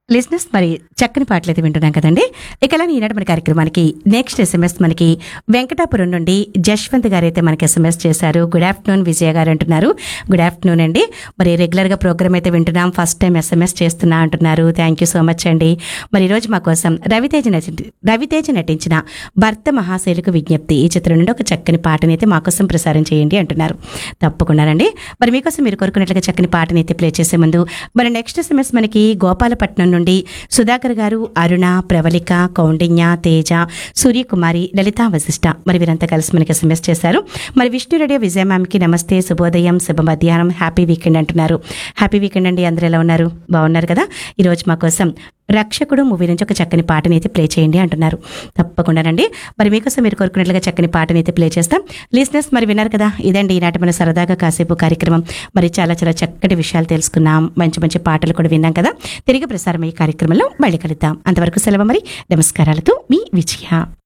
లిజినెస్ మరి చక్కని పాటలు అయితే వింటున్నాం కదండి ఇక అలానే ఈనాటి మన కార్యక్రమానికి నెక్స్ట్ ఎస్ఎంఎస్ మనకి వెంకటాపురం నుండి జశ్వంత్ గారు అయితే మనకి ఎస్ఎంఎస్ చేశారు గుడ్ ఆఫ్టర్నూన్ విజయ గారు అంటున్నారు గుడ్ ఆఫ్టర్నూన్ అండి మరి రెగ్యులర్ గా ప్రోగ్రామ్ అయితే వింటున్నాం ఫస్ట్ టైం ఎస్ఎంఎస్ చేస్తున్నా అంటున్నారు థ్యాంక్ యూ సో మచ్ అండి మరి ఈ రోజు మా కోసం రవితేజ నటి రవితేజ నటించిన భర్త మహాశైలకు విజ్ఞప్తి ఈ చిత్రం నుండి ఒక చక్కని పాటని అయితే మా కోసం ప్రసారం చేయండి అంటున్నారు తప్పకుండానండి మరి మీకోసం మీరు కోరుకున్నట్లుగా చక్కని పాటని అయితే ప్లే చేసే ముందు మరి నెక్స్ట్ ఎస్ఎంఎస్ మనకి గోపాలపట్నం నుండి సుధాకర్ గారు అరుణ ప్రవళిక కౌండిన్య తేజ సూర్యకుమారి లలితా వశిష్ట మరి వీరంతా కలిసి మనకి ఎస్ఎంఎస్ చేశారు మరి విష్ణు రెడ్డి విజయ మ్యామ్కి నమస్తే శుభోదయం శుభ మధ్యాహ్నం హ్యాపీ వీకెండ్ అంటున్నారు హ్యాపీ వీకెండ్ అండి అందరూ ఎలా ఉన్నారు బాగున్నారు కదా ఈరోజు మా కోసం రక్షకుడు మూవీ నుంచి ఒక చక్కని పాటని అయితే ప్లే చేయండి అంటున్నారు తప్పకుండానండి మరి మీకోసం మీరు కోరుకున్నట్లుగా చక్కని పాటని అయితే ప్లే చేస్తాం లిస్నెస్ మరి విన్నారు కదా ఇదండి ఈనాటి మన సరదాగా కాసేపు కార్యక్రమం మరి చాలా చాలా చక్కటి విషయాలు తెలుసుకున్నాం మంచి మంచి పాటలు కూడా విన్నాం కదా తిరిగి ప్రసారం ఈ కార్యక్రమంలో మళ్ళీ కలుద్దాం అంతవరకు సెలవు మరి నమస్కారాలతో మీ విజయ